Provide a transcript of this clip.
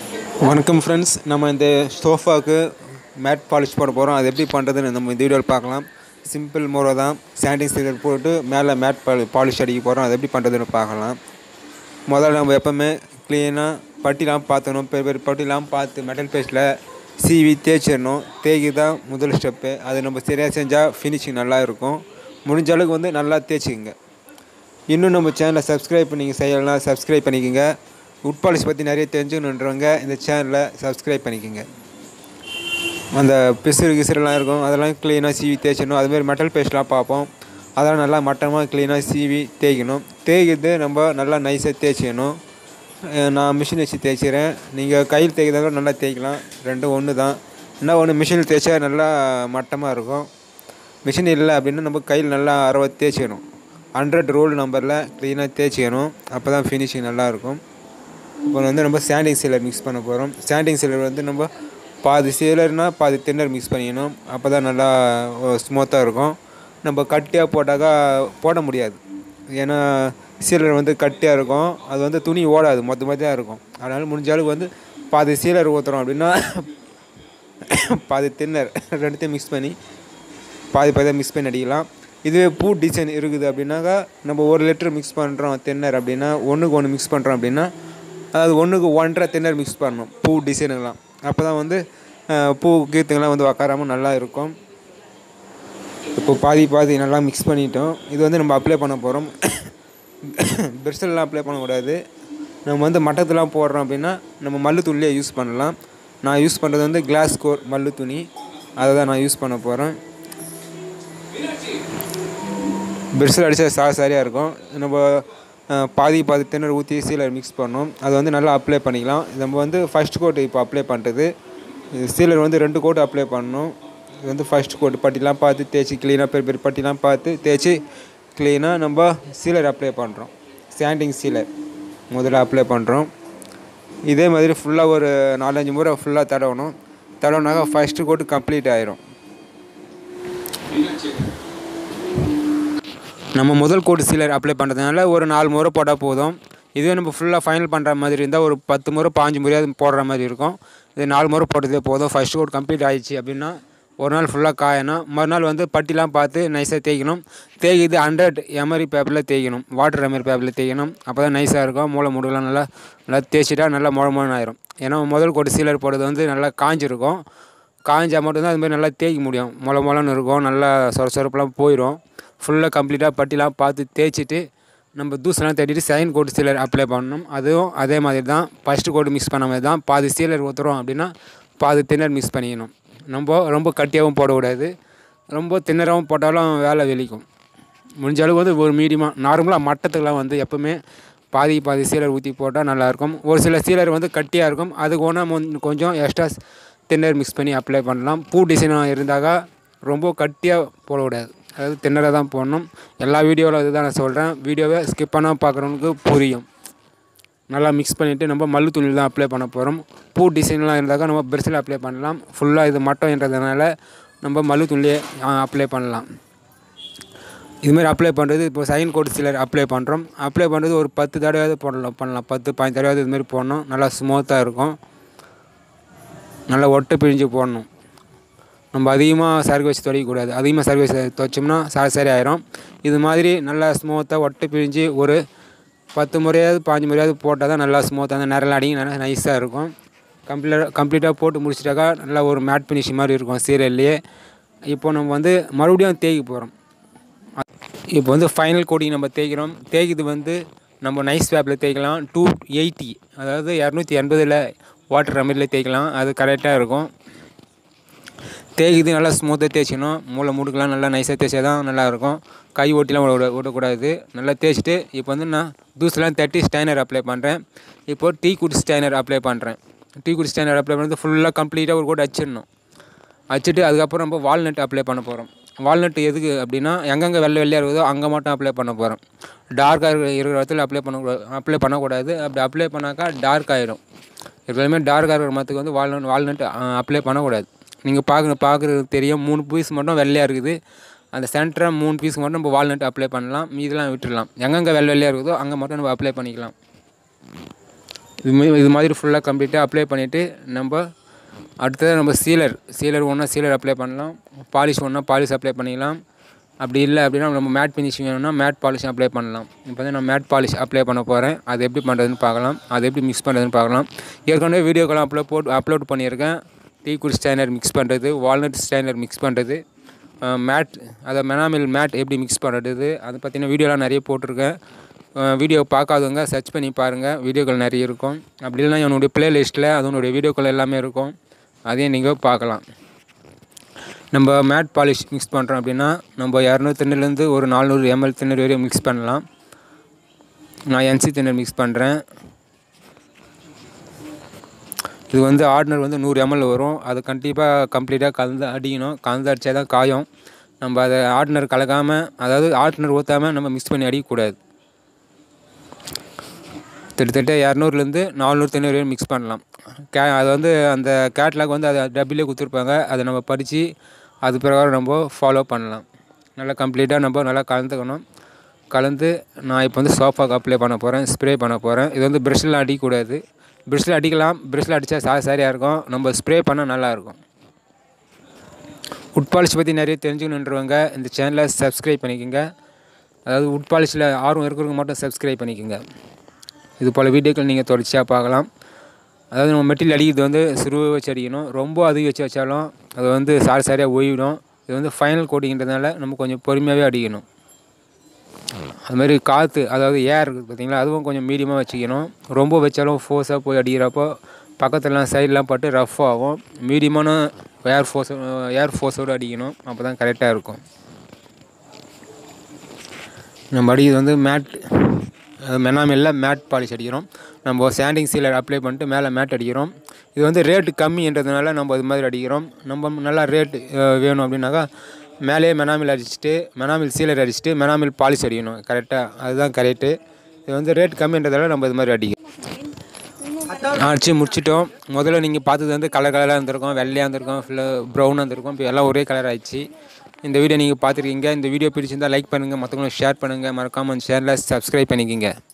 வணக்கம் ஃப்ரெண்ட்ஸ் நம்ம இந்த சோஃபாவுக்கு மேட் பாலிஷ் போட போகிறோம் அது எப்படி பண்ணுறதுன்னு நம்ம இந்த வீடியோவில் பார்க்கலாம் சிம்பிள் முறை தான் சாண்டிங் ஸ்டிக்கர் போட்டு மேலே மேட் பாலி பாலிஷ் அடிக்க போகிறோம் அது எப்படி பண்ணுறதுன்னு பார்க்கலாம் முதல்ல நம்ம எப்போவுமே க்ளீனாக பட்டிலாம் பார்த்தணும் பெரிய பெரிய பட்டிலாம் பார்த்து மெட்டல் பேஸ்ட்டில் சீவி தேய்ச்சிடணும் தேய்க்கு தான் முதல் ஸ்டெப்பு அது நம்ம சரியாக செஞ்சால் ஃபினிஷிங் நல்லா இருக்கும் முடிஞ்ச அளவுக்கு வந்து நல்லா தேய்ச்சிக்கங்க இன்னும் நம்ம சேனலை சப்ஸ்கிரைப் பண்ணிங்க செய்யலாம் சப்ஸ்கிரைப் பண்ணிக்கோங்க உட் பாலிஷ் பற்றி நிறைய தெரிஞ்சுக்கணுன்றவங்க இந்த சேனலை சப்ஸ்கிரைப் பண்ணிக்கோங்க அந்த பிசுறு கிசுறுலாம் இருக்கும் அதெல்லாம் க்ளீனாக சீவி தேய்ச்சணும் அதுமாரி மெட்டல் பேஸ்ட்லாம் பார்ப்போம் அதெல்லாம் நல்லா மட்டமாக க்ளீனாக சீவி தேய்க்கணும் தேய்க்கிறது நம்ம நல்லா நைஸாக தேய்ச்சிக்கணும் அஹ் நான் மிஷின் வச்சு தேய்ச்சிக்கிறேன் நீங்கள் கையில் தேய்க்கிறதா கூட நல்லா தேய்க்கலாம் ரெண்டும் ஒன்று தான் என்ன ஒன்று மிஷினில் தேய்ச்சா நல்லா மட்டமாக இருக்கும் மிஷின் இல்லை அப்படின்னா நம்ம கையில் நல்லா அறவை தேய்ச்சிக்கணும் ஹண்ட்ரட் ரோல் நம்பரில் க்ளீனாக தேய்ச்சிக்கணும் அப்போ தான் ஃபினிஷிங் நல்லாயிருக்கும் இப்போ வந்து நம்ம சாண்டிங் சீலர் மிக்ஸ் பண்ண போகிறோம் சாண்டிங் சீலர் வந்து நம்ம பாதி சீலர்னால் பாதி தின்னர் மிக்ஸ் பண்ணிக்கணும் அப்போ தான் நல்லா ஸ்மூத்தாக இருக்கும் நம்ம கட்டியாக போட்டாக்கா போட முடியாது ஏன்னா சீலர் வந்து கட்டியாக இருக்கும் அது வந்து துணி ஓடாது மொத்த மொத்தமாக இருக்கும் அதனால் முடிஞ்ச அளவுக்கு வந்து பாதி சீலர் ஊற்றுறோம் அப்படின்னா பாதி தின்னர் ரெண்டுத்தையும் மிக்ஸ் பண்ணி பாதி பாதியாக மிக்ஸ் பண்ணி அடிக்கலாம் இதுவே பூ டிசைன் இருக்குது அப்படின்னாக்கா நம்ம ஒரு லிட்டர் மிக்ஸ் பண்ணுறோம் தென்னர் அப்படின்னா ஒன்றுக்கு ஒன்று மிக்ஸ் பண்ணுறோம் அப்படின்னா அதாவது ஒன்றுக்கு ஒன்றரை தென்னர் மிக்ஸ் பண்ணணும் பூ டிசைனுங்களாம் அப்போ தான் வந்து அஹ், பூ கீத்துங்கெல்லாம் வந்து உக்காராமல் நல்லா இருக்கும் இப்போ பாதி பாதி நல்லா மிக்ஸ் பண்ணிட்டோம் இது வந்து நம்ம அப்ளை பண்ண போகிறோம் பெர்சல்லாம் அப்ளை பண்ணக்கூடாது நம்ம வந்து மட்டத்தெலாம் போடுறோம் அப்படின்னா நம்ம மல்லு துணிலே யூஸ் பண்ணலாம் நான் யூஸ் பண்ணுறது வந்து கிளாஸ் கோர் மல்லு துணி அதை தான் நான் யூஸ் பண்ண போகிறேன் பெருசில் அடித்தா சா சரியாக இருக்கும் நம்ம அஹ், பாதி பாதி திணறு ஊற்றி சீலர் மிக்ஸ் பண்ணோம் அது வந்து நல்லா அப்ளை பண்ணிக்கலாம் நம்ம வந்து ஃபர்ஸ்ட் கோட் இப்போ அப்ளை பண்ணுறது சீலர் வந்து ரெண்டு கோட் அப்ளை பண்ணணும் இது வந்து ஃபர்ஸ்ட் கோட் பட்டிலாம் பார்த்து தேய்ச்சி க்ளீனாக பெரிய பெரிய பட்டிலாம் பார்த்து தேய்ச்சி க்ளீனாக நம்ம சீலர் அப்ளை பண்ணுறோம் சாண்டிங் சீலர் முதல்ல அப்ளை பண்ணுறோம் இதே மாதிரி ஃபுல்லாக ஒரு நாலஞ்சு முறை ஃபுல்லாக தடவணும் தடவினாக்கா ஃபஸ்ட்டு கோட்டு கம்ப்ளீட் ஆயிரும் நம்ம முதல் கோட் சீலர் அப்ளை பண்ணுறதுனால ஒரு நாலு முறை போட்டால் போதும் இதுவே நம்ம ஃபுல்லாக ஃபைனல் பண்ணுற மாதிரி இருந்தால் ஒரு பத்து முறை பாஞ்சு முறையாவது போடுற மாதிரி இருக்கும் இது நாலு முறை போட்டதே போதும் ஃபர்ஸ்ட் கோட் கம்ப்ளீட் ஆயிடுச்சு அப்படின்னா ஒரு நாள் ஃபுல்லாக காயணும் மறுநாள் வந்து பட்டிலாம் பார்த்து நைஸாக தேய்க்கணும் தேய்க்குது ஹண்ட்ரட் எமரி பேப்பரில் தேய்க்கணும் வாட்டர் எமரி பேப்பரில் தேய்க்கணும் அப்போ தான் நைஸாக இருக்கும் மூளை முடுகலாம் நல்லா நல்லா தேய்ச்சிட்டா நல்லா முழ முழன்னு ஆயிரும் ஏன்னா முதல் கோட் சீலர் போடுறது வந்து நல்லா காஞ்சிருக்கும் காஞ்சா மட்டும்தான் அது மாதிரி நல்லா தேய்க்க முடியும் முள முளன்னு இருக்கும் நல்லா சொர சொரப்பெல்லாம் போயிடும் ஃபுல்லாக கம்ப்ளீட்டாக பட்டிலாம் பார்த்து தேய்ச்சிட்டு நம்ம தூசெல்லாம் தட்டிட்டு செகண்ட் கோட் சீலர் அப்ளை பண்ணணும் அதுவும் அதே மாதிரி தான் ஃபஸ்ட்டு கோட் மிக்ஸ் பண்ண மாதிரி தான் பாதி சீலர் ஊற்றுறோம் அப்படின்னா பாதி தின்னர் மிக்ஸ் பண்ணிக்கணும் நம்ம ரொம்ப கட்டியாகவும் போடக்கூடாது ரொம்ப தின்னராகவும் போட்டாலும் வேலை வெளிக்கும் முடிஞ்ச அளவுக்கு வந்து ஒரு மீடியமாக நார்மலாக மட்டத்துக்கெலாம் வந்து எப்போவுமே பாதி பாதி சீலர் ஊற்றி போட்டால் நல்லாயிருக்கும் ஒரு சில சீலர் வந்து கட்டியாக இருக்கும் அதுக்கு ஒன்றா கொஞ்சம் எக்ஸ்ட்ரா தின்னர் மிக்ஸ் பண்ணி அப்ளை பண்ணலாம் பூ டிசைனாக இருந்தாக்கா ரொம்ப கட்டியாக போடக்கூடாது அதாவது தின்னராக தான் போடணும் எல்லா வீடியோவில் அதுதான் நான் சொல்கிறேன் வீடியோவை ஸ்கிப் பண்ணால் பார்க்குறவங்களுக்கு புரியும் நல்லா மிக்ஸ் பண்ணிவிட்டு நம்ம மல்லு துணியில் தான் அப்ளை பண்ண போகிறோம் பூ டிசைன்லாம் இருந்தாக்கா நம்ம பெருசில் அப்ளை பண்ணலாம் ஃபுல்லாக இது மட்டம்ன்றதுனால நம்ம மல்லு துணிலே அப்ளை பண்ணலாம் இதுமாரி அப்ளை பண்ணுறது இப்போ சைன் கோட் சிலர் அப்ளை பண்ணுறோம் அப்ளை பண்ணுறது ஒரு பத்து தடவையாவது போடலாம் பண்ணலாம் பத்து பதினஞ்சு தடவையாவது இதுமாரி போடணும் நல்லா ஸ்மூத்தாக இருக்கும் நல்லா ஒட்டை பிழிஞ்சு போடணும் நம்ம அதிகமாக சரக்கு வச்சு துடைக்கக்கூடாது அதிகமாக சரக்கு வச்சு துவைச்சோம்னா சாரி சரி ஆயிரும் இது மாதிரி நல்லா ஸ்மூத்தாக ஒட்டை பிழிஞ்சு ஒரு பத்து முறையாவது பாஞ்சு முறையாவது போட்டால் தான் நல்லா ஸ்மூத்தாக அந்த நிரல் அடிங்க நல்லா நைஸாக இருக்கும் கம்ப்ளீட்டாக கம்ப்ளீட்டாக போட்டு முடிச்சிட்டாக்கா நல்லா ஒரு மேட் ஃபினிஷ் மாதிரி இருக்கும் சீரியல்லையே இப்போ நம்ம வந்து மறுபடியும் தேய்க்க போகிறோம் இப்போ வந்து ஃபைனல் கோடிங் நம்ம தேய்க்கிறோம் தேய்க்கிறது வந்து நம்ம நைஸ் பேப்பில் தேய்க்கலாம் டூ எயிட்டி அதாவது இரநூத்தி எண்பதில் வாட்டர் ரமில் தேய்க்கலாம் அது கரெக்டாக இருக்கும் தேய்க்குது நல்லா ஸ்மூத்தாக தேய்ச்சிக்கணும் மூளை முடுக்கலாம் நல்லா நைஸாக தேய்ச்சா தான் நல்லாயிருக்கும் கை ஓட்டிலாம் விட விடக்கூடாது நல்லா தேய்ச்சிட்டு இப்போ வந்து நான் தூசெலாம் தட்டி ஸ்டைனர் அப்ளை பண்ணுறேன் இப்போது டீ குட் ஸ்டைனர் அப்ளை பண்ணுறேன் டீ குட் ஸ்டைனர் அப்ளை பண்ணுறது ஃபுல்லாக கம்ப்ளீட்டாக ஒரு கோட் அச்சிடணும் வச்சுட்டு அதுக்கப்புறம் நம்ம வால்நட் அப்ளை பண்ண போகிறோம் வால்நட் எதுக்கு அப்படின்னா எங்கெங்கே வெள்ளை வெள்ளையாக இருக்குதோ அங்கே மட்டும் அப்ளை பண்ண போகிறோம் டார்க்காக இருக்கிற இருக்கிற இடத்துல அப்ளை பண்ணக்கூடாது அப்ளை பண்ணக்கூடாது அப்படி அப்ளை பண்ணாக்கா டார்க் ஆகிடும் எப்பவுமே டார்க்காக இருக்கிற மரத்துக்கு வந்து வால்நட் வால்நட் அப்ளை பண்ணக்கூடாது நீங்கள் பார்க்குற பார்க்குறது தெரியும் மூணு பீஸ் மட்டும் வெள்ளையாக இருக்குது அந்த சென்டராக மூணு பீஸ் மட்டும் நம்ம வால்நட் அப்ளை பண்ணலாம் மீதெல்லாம் விட்டுடலாம் எங்கெங்கே வெள்ளை வெள்ளையாக இருக்குதோ அங்கே மட்டும் நம்ம அப்ளை பண்ணிக்கலாம் இது மா- இது மாதிரி ஃபுல்லாக கம்ப்ளீட்டாக அப்ளை பண்ணிவிட்டு நம்ம அடுத்தது நம்ம சீலர் சீலர் ஒன்றா சீலர் அப்ளை பண்ணலாம் பாலிஷ் ஒன்றா பாலிஷ் அப்ளை பண்ணிக்கலாம் அப்படி இல்லை அப்படின்னா நம்ம மேட் ஃபினிஷிங் வேணும்னா மேட் பாலிஷ் அப்ளை பண்ணலாம் இப்போ வந்து நான் மேட் பாலிஷ் அப்ளை பண்ண போகிறேன் அது எப்படி பண்ணுறதுன்னு பார்க்கலாம் அது எப்படி மிக்ஸ் பண்ணுறதுன்னு பார்க்கலாம் ஏற்கனவே வீடியோக்கெல்லாம் அப்லோட் போட்டு அப்லோட் பண்ணியிருக்கேன் டீ குடி ஸ்டைனர் மிக்ஸ் பண்ணுறது வால்நட் ஸ்டைனர் மிக்ஸ் பண்ணுறது மேட் அதை மெனாமில் மேட் எப்படி மிக்ஸ் பண்ணுறது அதை பற்றின வீடியோலாம் நிறைய போட்டிருக்கேன் வீடியோ பார்க்காதவங்க சர்ச் பண்ணி பாருங்கள் வீடியோக்கள் நிறைய இருக்கும் அப்படி இல்லைனா என்னுடைய ப்ளேலிஸ்ட்டில் அதனுடைய வீடியோக்கள் எல்லாமே இருக்கும் அதையும் நீங்கள் பார்க்கலாம் நம்ம மேட் பாலிஷ் மிக்ஸ் பண்ணுறோம் அப்படின்னா நம்ம இரநூறு திண்ணிலேருந்து ஒரு நானூறு எம்எல் திண்ணூறு வரையும் மிக்ஸ் பண்ணலாம் நான் என்சி திண்ணர் மிக்ஸ் பண்ணுறேன் இது வந்து ஆர்டினர் வந்து நூறு எம்எல் வரும் அது கண்டிப்பாக கம்ப்ளீட்டாக கலந்து அடிக்கணும் கலந்து அடித்தா தான் காயும் நம்ம அதை ஆர்டினர் கலக்காமல் அதாவது ஆர்டினர் ஊற்றாமல் நம்ம மிக்ஸ் பண்ணி அடிக்கக்கூடாது கிட்டத்தட்ட இரநூறுலேருந்து நானூறு தொண்ணூறு வரையும் மிக்ஸ் பண்ணலாம் கே அது வந்து அந்த கேட்லாக் வந்து அதை டப்பிலே கொடுத்துருப்பாங்க அதை நம்ம படித்து அது பிரகாரம் நம்ம ஃபாலோ பண்ணலாம் நல்லா கம்ப்ளீட்டாக நம்ம நல்லா கலந்துக்கணும் கலந்து நான் இப்போ வந்து சோஃபாக்கு அப்ளை பண்ண போகிறேன் ஸ்ப்ரே பண்ண போகிறேன் இது வந்து ப்ரெஷ்ஷில் அடிக்கக்கூடாது ப்ரெஷ்ஷில் அடிக்கலாம் ப்ரெஷ்ஷில் அடித்தா சாரி சாரியாக இருக்கும் நம்ம ஸ்ப்ரே பண்ணால் நல்லாயிருக்கும் உட் பாலிஷ் பற்றி நிறைய தெரிஞ்சுக்கணுன்றவங்க இந்த சேனலை சப்ஸ்கிரைப் பண்ணிக்கோங்க அதாவது உட் பாலிஷில் ஆர்வம் இருக்கிறவங்க மட்டும் சப்ஸ்கிரைப் பண்ணிக்கோங்க இது போல் வீடியோக்கள் நீங்கள் தொடர்ச்சியாக பார்க்கலாம் அதாவது நம்ம மெட்டீரியல் அடிக்கிறது வந்து சிறுவை வச்சு அடிக்கணும் ரொம்ப அதிகம் வச்சு வச்சாலும் அது வந்து சாரி சாரியாக ஓய்விடும் இது வந்து ஃபைனல் கோட்டிங்கிறதுனால நம்ம கொஞ்சம் பொறுமையாகவே அடிக்கணும் அது மாதிரி காற்று அதாவது ஏர் இருக்குது பார்த்தீங்களா அதுவும் கொஞ்சம் மீடியமாக வச்சுக்கணும் ரொம்ப வச்சாலும் ஃபோர்ஸாக போய் அடிக்கிறப்போ பக்கத்துலலாம் சைட்லாம் பட்டு ரஃப் ஆகும் மீடியமான ஏர் ஃபோர்ஸ் ஏர் ஃபோர்ஸோடு அடிக்கணும் அப்போ தான் கரெக்டாக இருக்கும் நம்ம அடிக்கிறது வந்து மேட் மெனாமில்ல மேட் பாலிஷ் அடிக்கிறோம் நம்ம சாண்டிங் சீலர் அப்ளை பண்ணிட்டு மேலே மேட் அடிக்கிறோம் இது வந்து ரேட்டு கம்மின்றதுனால நம்ம இது மாதிரி அடிக்கிறோம் நம்ம நல்லா ரேட்டு வேணும் அப்படின்னாக்கா மேலேயே மெனாமில் அடிச்சுட்டு மெனாமில் சீலர் அடிச்சுட்டு மெனாமில் பாலிஷ் அடிக்கணும் கரெக்டாக அதுதான் கரெக்டு இது வந்து ரேட் கம்மின்றதால நம்ம இது மாதிரி அடிக்கிறோம் அடிச்சு முடிச்சிட்டோம் முதல்ல நீங்கள் பார்த்தது வந்து கலர் கலராக இருந்திருக்கும் வெள்ளையாக இருந்திருக்கும் ஃபுல்லாக ப்ரௌனாக இருந்திருக்கும் இப்போ எல்லாம் ஒரே கலர் ஆயிடுச்சு இந்த வீடியோ நீங்கள் பார்த்துருக்கீங்க இந்த வீடியோ பிடிச்சிருந்தால் லைக் பண்ணுங்கள் மற்றவங்களுக்கு ஷேர் பண்ணுங்கள் மறக்காமல் அந்த சேனலை சப்ஸ்கிரைப் பண்ணிக்கோங்க